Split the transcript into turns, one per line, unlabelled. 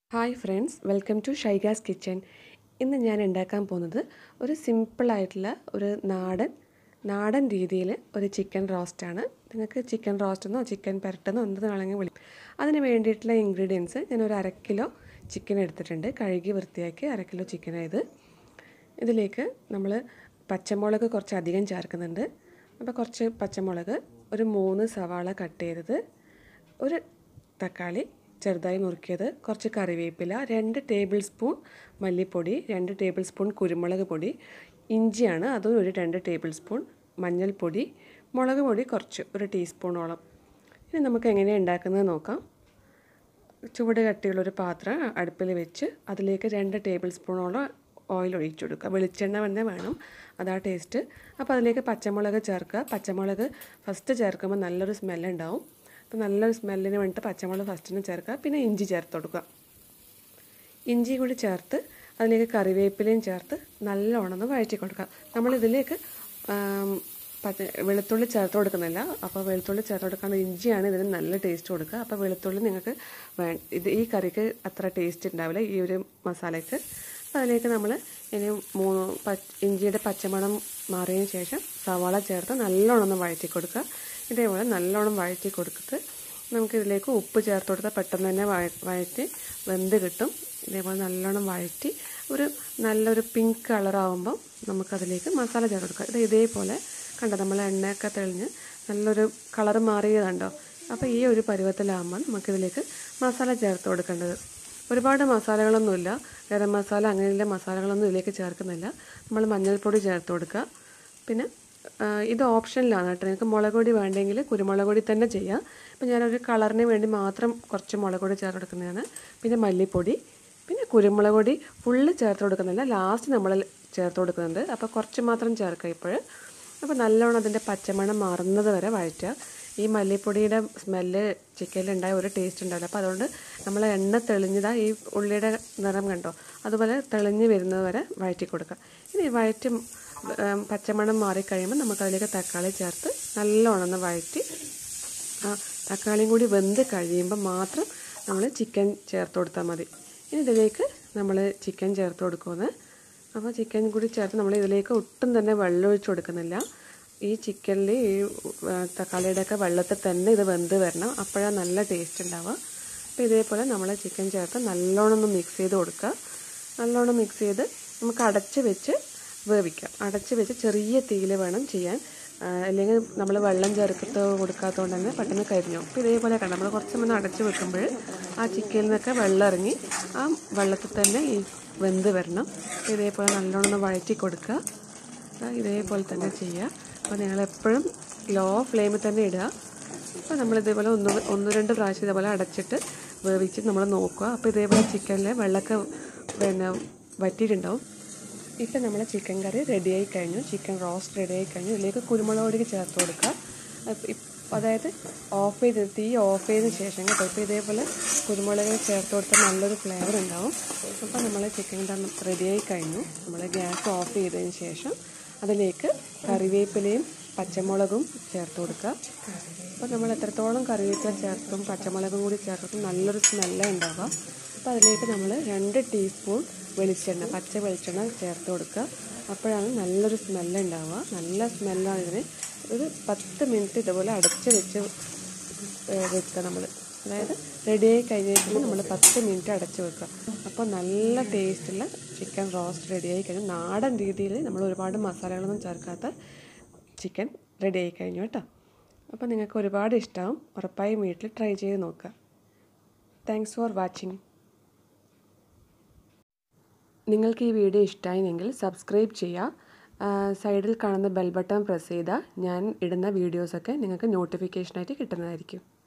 hi friends welcome to Shaiga's kitchen ഇന്ന് ഞാൻ ഉണ്ടാക്കാൻ പോകുന്നത് ഒരു സിമ്പിളായിട്ടുള്ള ഒരു നാടൻ നാടൻ രീതിയിൽ ഒരു ചിക്കൻ റോസ്റ്റാണ് നിങ്ങൾക്ക് ചിക്കൻ റോസ്റ്റ് എന്നോ ചിക്കൻ പെരട്ടെന്നോ എന്ത് വേണമെങ്കിൽ വിളിക്കും അതിന് വേണ്ടിയിട്ടുള്ള ഇൻഗ്രീഡിയൻസ് ഞാൻ ഒരു അര കിലോ ചിക്കൻ എടുത്തിട്ടുണ്ട് കഴുകി വൃത്തിയാക്കി അര കിലോ ചിക്കനായത് ഇതിലേക്ക് നമ്മൾ പച്ചമുളക് കുറച്ച് അധികം ചേർക്കുന്നുണ്ട് അപ്പോൾ കുറച്ച് പച്ചമുളക് ഒരു മൂന്ന് സവാള കട്ട് ചെയ്തത് ഒരു തക്കാളി ചെറുതായി നുറുക്കിയത് കുറച്ച് കറിവേപ്പില രണ്ട് ടേബിൾ സ്പൂൺ മല്ലിപ്പൊടി രണ്ട് ടേബിൾ സ്പൂൺ കുരുമുളക് പൊടി ഇഞ്ചിയാണ് അതും ഒരു രണ്ട് ടേബിൾ സ്പൂൺ മഞ്ഞൾപ്പൊടി മുളക് പൊടി കുറച്ച് ഒരു ടീസ്പൂണോളം ഇനി നമുക്ക് എങ്ങനെയാണ് ഉണ്ടാക്കുന്നത് നോക്കാം ചുവട് കട്ടിയുള്ളൊരു പാത്രം അടുപ്പിൽ വെച്ച് അതിലേക്ക് രണ്ട് ടേബിൾ സ്പൂണോളം ഓയിൽ ഒഴിച്ചു കൊടുക്കുക വെളിച്ചെണ്ണ തന്നെ വേണം അതാ ടേസ്റ്റ് അപ്പോൾ അതിലേക്ക് പച്ചമുളക് ചേർക്കുക പച്ചമുളക് ഫസ്റ്റ് ചേർക്കുമ്പോൾ നല്ലൊരു സ്മെല്ലുണ്ടാവും അപ്പോൾ നല്ലൊരു സ്മെല്ലിന് വേണ്ടിയിട്ട് പച്ചമുളക് ഫസ്റ്റിന് ചേർക്കുക പിന്നെ ഇഞ്ചി ചേർത്ത് കൊടുക്കുക ഇഞ്ചി കൂടി ചേർത്ത് അതിലേക്ക് കറിവേപ്പിലയും ചേർത്ത് നല്ലോണം ഒന്ന് വഴറ്റി കൊടുക്കുക നമ്മളിതിലേക്ക് പച്ച വെളുത്തുള്ളി ചേർത്ത് കൊടുക്കുന്നില്ല അപ്പോൾ വെളുത്തുള്ളി ചേർത്ത് കൊടുക്കാണ്ട് ഇഞ്ചിയാണ് ഇതിന് നല്ല ടേസ്റ്റ് കൊടുക്കുക അപ്പോൾ വെളുത്തുള്ളി നിങ്ങൾക്ക് വേ ഇത് ഈ കറിക്ക് അത്ര ടേസ്റ്റ് ഉണ്ടാവില്ല ഈ ഒരു മസാലയ്ക്ക് അപ്പോൾ അതിലേക്ക് നമ്മൾ ഇനി മൂന്ന് ഇഞ്ചിയുടെ പച്ചമണം മാറിയതിന് ശേഷം സവാള ചേർത്ത് നല്ലോണം ഒന്ന് വഴറ്റി കൊടുക്കുക ഇതേപോലെ നല്ലോണം വഴറ്റി കൊടുത്തിട്ട് നമുക്കിതിലേക്ക് ഉപ്പ് ചേർത്ത് കൊടുത്താൽ പെട്ടെന്ന് തന്നെ വഴറ്റി വെന്ത് കിട്ടും ഇതേപോലെ നല്ലോണം വഴറ്റി ഒരു നല്ലൊരു പിങ്ക് കളറാകുമ്പം നമുക്കതിലേക്ക് മസാല ചേർത്ത് കൊടുക്കുക ഇത് ഇതേപോലെ കണ്ടോ നമ്മൾ എണ്ണയൊക്കെ തെളിഞ്ഞ് നല്ലൊരു കളർ മാറിയതുണ്ടോ അപ്പോൾ ഈ ഒരു പരുവത്തിലാകുമ്പോൾ നമുക്കിതിലേക്ക് മസാല ചേർത്ത് കൊടുക്കേണ്ടത് ഒരുപാട് മസാലകളൊന്നുമില്ല ഗരം മസാല അങ്ങനെയുള്ള മസാലകളൊന്നും ഇതിലേക്ക് ചേർക്കുന്നില്ല നമ്മൾ മഞ്ഞൾപ്പൊടി ചേർത്ത് കൊടുക്കുക പിന്നെ ഇത് ഓപ്ഷനിലാണ് കേട്ടോ നിങ്ങൾക്ക് മുളക് പൊടി വേണ്ടെങ്കിൽ കുരുമുളക് പൊടി തന്നെ ചെയ്യാം ഇപ്പം ഞാനൊരു കളറിന് വേണ്ടി മാത്രം കുറച്ച് മുളക് പൊടി ചേർത്ത് കൊടുക്കുന്നതാണ് പിന്നെ മല്ലിപ്പൊടി പിന്നെ കുരുമുളക് പൊടി ഫുള്ള് ചേർത്ത് കൊടുക്കുന്നില്ല ലാസ്റ്റ് നമ്മൾ ചേർത്ത് കൊടുക്കുന്നുണ്ട് അപ്പോൾ കുറച്ച് മാത്രം ചേർക്കുക ഇപ്പോൾ അപ്പോൾ നല്ലോണം അതിൻ്റെ പച്ചമണം മാറുന്നത് വരെ വഴറ്റുക ഈ മല്ലിപ്പൊടിയുടെ സ്മെല്ല് ചിക്കനിലുണ്ടായ ഒരു ടേസ്റ്റ് ഉണ്ടാവില്ല അപ്പോൾ അതുകൊണ്ട് നമ്മൾ എണ്ണ തെളിഞ്ഞതാ ഈ ഉള്ളിയുടെ നിറം കണ്ടോ അതുപോലെ തെളിഞ്ഞ് വരുന്നത് വരെ വഴറ്റി കൊടുക്കുക ഇനി വഴറ്റി പച്ചമണം മാറിക്കഴിയുമ്പോൾ നമുക്കതിലേക്ക് തക്കാളി ചേർത്ത് നല്ലോണം ഒന്ന് വഴറ്റി ആ തക്കാളിയും കൂടി വെന്ത് കഴിയുമ്പോൾ മാത്രം നമ്മൾ ചിക്കൻ ചേർത്ത് കൊടുത്താൽ മതി ഇനി ഇതിലേക്ക് നമ്മൾ ചിക്കൻ ചേർത്ത് കൊടുക്കുന്നത് അപ്പോൾ ചിക്കൻ കൂടി ചേർത്ത് നമ്മൾ ഇതിലേക്ക് ഒട്ടും തന്നെ വെള്ളം ഒഴിച്ച് കൊടുക്കുന്നില്ല ഈ ചിക്കനിൽ ഈ തക്കാളിയുടെ ഒക്കെ വെള്ളത്തിൽ തന്നെ ഇത് വെന്ത് വരണം അപ്പോഴാണ് നല്ല ടേസ്റ്റ് ഉണ്ടാവുക അപ്പോൾ ഇതേപോലെ നമ്മൾ ചിക്കൻ ചേർത്ത് നല്ലോണം ഒന്ന് മിക്സ് ചെയ്ത് കൊടുക്കുക നല്ലോണം മിക്സ് ചെയ്ത് നമുക്ക് അടച്ച് വെച്ച് വേവിക്കാം അടച്ച് വെച്ച് ചെറിയ തീയിൽ വേണം ചെയ്യാൻ അല്ലെങ്കിൽ നമ്മൾ വെള്ളം ചേർക്കത്ത് കൊടുക്കാത്തതുകൊണ്ട് തന്നെ പെട്ടെന്ന് കരിഞ്ഞു അപ്പോൾ ഇതേപോലെ കണ്ട നമ്മൾ കുറച്ച് സമയം അടച്ച് വെക്കുമ്പോൾ ആ ചിക്കനിൽ നിന്നൊക്കെ വെള്ളം ഇറങ്ങി ആ വെള്ളത്തിൽ തന്നെ ഈ വെന്ത് വരണം ഇതേപോലെ നല്ലോണം ഒന്ന് വഴറ്റി കൊടുക്കുക ഇതേപോലെ തന്നെ ചെയ്യുക അപ്പോൾ നിങ്ങൾ എപ്പോഴും ലോ ഫ്ലെയിമിൽ തന്നെ ഇടുക അപ്പോൾ നമ്മൾ ഇതേപോലെ ഒന്ന് ഒന്ന് രണ്ട് പ്രാവശ്യം ഇതേപോലെ അടച്ചിട്ട് വേവിച്ച് നമ്മൾ നോക്കുക അപ്പോൾ ഇതേപോലെ ചിക്കനിൽ വെള്ളമൊക്കെ പിന്നെ വറ്റിയിട്ടുണ്ടാവും ഇപ്പം നമ്മൾ ചിക്കൻ കറി റെഡിയായി കഴിഞ്ഞു ചിക്കൻ റോസ്റ്റ് റെഡിയായി കഴിഞ്ഞു ഇതിലേക്ക് കുരുമുളക് പൊടി ചേർത്ത് കൊടുക്കുക അതായത് ഓഫ് ചെയ്ത് തീ ഓഫ് ചെയ്തതിന് ശേഷം കേട്ടോ ഇപ്പോൾ ഇതേപോലെ കുരുമുളക് ചേർത്ത് കൊടുത്താൽ നല്ലൊരു ഫ്ലേവർ ഉണ്ടാവും അപ്പോൾ നമ്മൾ ചിക്കൻ റെഡിയായി കഴിഞ്ഞു നമ്മൾ ഗ്യാസ് ഓഫ് ചെയ്തതിന് ശേഷം അതിലേക്ക് കറിവേപ്പിലയും പച്ചമുളകും ചേർത്ത് കൊടുക്കുക അപ്പോൾ നമ്മൾ എത്രത്തോളം കറിവേപ്പില ചേർത്തും പച്ചമുളകും കൂടി ചേർത്തും നല്ലൊരു സ്മെല്ല് ഉണ്ടാവുക അപ്പോൾ അതിലേക്ക് നമ്മൾ രണ്ട് ടീസ്പൂൺ വെളിച്ചെണ്ണ പച്ച വെളിച്ചെണ്ണ ചേർത്ത് കൊടുക്കുക അപ്പോഴാണ് നല്ലൊരു സ്മെല്ല് ഉണ്ടാവുക നല്ല സ്മെല്ലാണ് ഇതിന് ഒരു പത്ത് മിനിറ്റ് ഇതുപോലെ അടച്ച് വെച്ച് വെക്കുക നമ്മൾ അതായത് റെഡിയായി കഴിഞ്ഞിട്ട് നമ്മൾ പത്ത് മിനിറ്റ് അടച്ച് വെക്കുക അപ്പോൾ നല്ല ടേസ്റ്റുള്ള ചിക്കൻ റോസ്റ്റ് റെഡിയായി കഴിഞ്ഞു നാടൻ രീതിയിൽ നമ്മൾ ഒരുപാട് മസാലകളൊന്നും ചേർക്കാത്ത ചിക്കൻ റെഡിയായി കഴിഞ്ഞു കേട്ടോ അപ്പോൾ നിങ്ങൾക്ക് ഒരുപാട് ഇഷ്ടമാവും ഉറപ്പായും വീട്ടിൽ ട്രൈ ചെയ്ത് നോക്കുക താങ്ക്സ് ഫോർ വാച്ചിങ് നിങ്ങൾക്ക് ഈ വീഡിയോ ഇഷ്ടമായെങ്കിൽ സബ്സ്ക്രൈബ് ചെയ്യുക സൈഡിൽ കാണുന്ന ബെൽ ബട്ടൺ പ്രസ് ചെയ്താൽ ഞാൻ ഇടുന്ന വീഡിയോസൊക്കെ നിങ്ങൾക്ക് നോട്ടിഫിക്കേഷനായിട്ട് കിട്ടുന്നതായിരിക്കും